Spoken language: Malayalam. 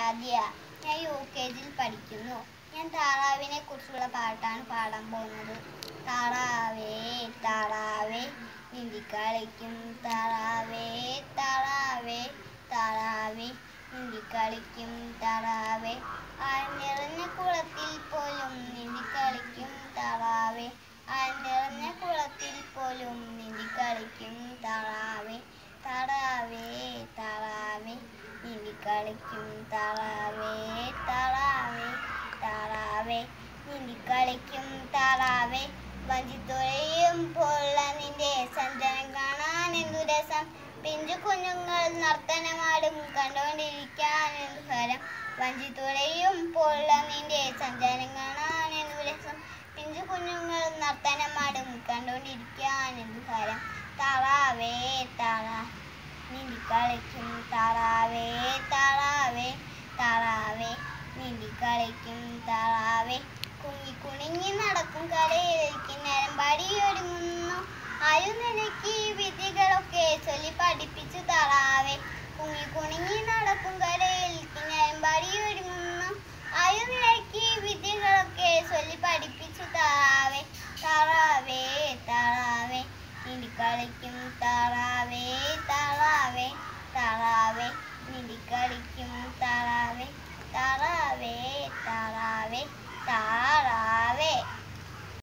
ആരാധ്യ ഞാൻ യു കെ ജിയിൽ പഠിക്കുന്നു ഞാൻ താറാവിനെ കുറിച്ചുള്ള പാട്ടാണ് പാടാൻ പോകുന്നത് താറാവേ താറാവേ നീന്തിക്കളിക്കും താറാവേ താറാവേ താറാവേ നീന്തിക്കളിക്കും താറാവേ ആഴ്ന്നിറഞ്ഞ കുളത്തിൽ പോലും നീന്തിക്കളിക്കും താറാവേ ആഴ്ന്നിറഞ്ഞ കുളത്തിൽ പോലും നീന്തിക്കളിക്കും താറാവേ താറാവേ താറാവേ നീന്തിക്കളിക്കും താറാവേ താറാവേ താറാവേ നീന്തിക്കളിക്കും താറാവേ വഞ്ചിത്തുഴയും പോലുള്ള നിന്റെ സഞ്ചാരം കാണാൻ എന്തു രസം പിഞ്ചു കുഞ്ഞുങ്ങൾ നർത്തനമാടും കണ്ടുകൊണ്ടിരിക്കാൻ എന്തു ഹരം വഞ്ചിത്തുഴയും പോലുള്ള നിന്റെ സഞ്ചാരം കാണാൻ എന്തു രസം പിഞ്ചു കുഞ്ഞുങ്ങൾ നർത്തനമാടും കണ്ടുകൊണ്ടിരിക്കാൻ എന്തു ഹരം താറാവേ താറാ നീന്തിക്കളിക്കും താറാവേ താറാവേ താറാവേ നീന്തിക്കളിക്കും താറാവേ കുങ്ങി കുണിങ്ങി നടക്കും കരയിലേക്ക് നരമ്പാടി ഒരുങ്ങുന്നു ആയു നിനക്ക് വിദ്യകളൊക്കെ ചൊല്ലി പഠിപ്പിച്ചു താറാവേ കുങ്ങി കുണിങ്ങി നടക്കും കരയിലേക്ക്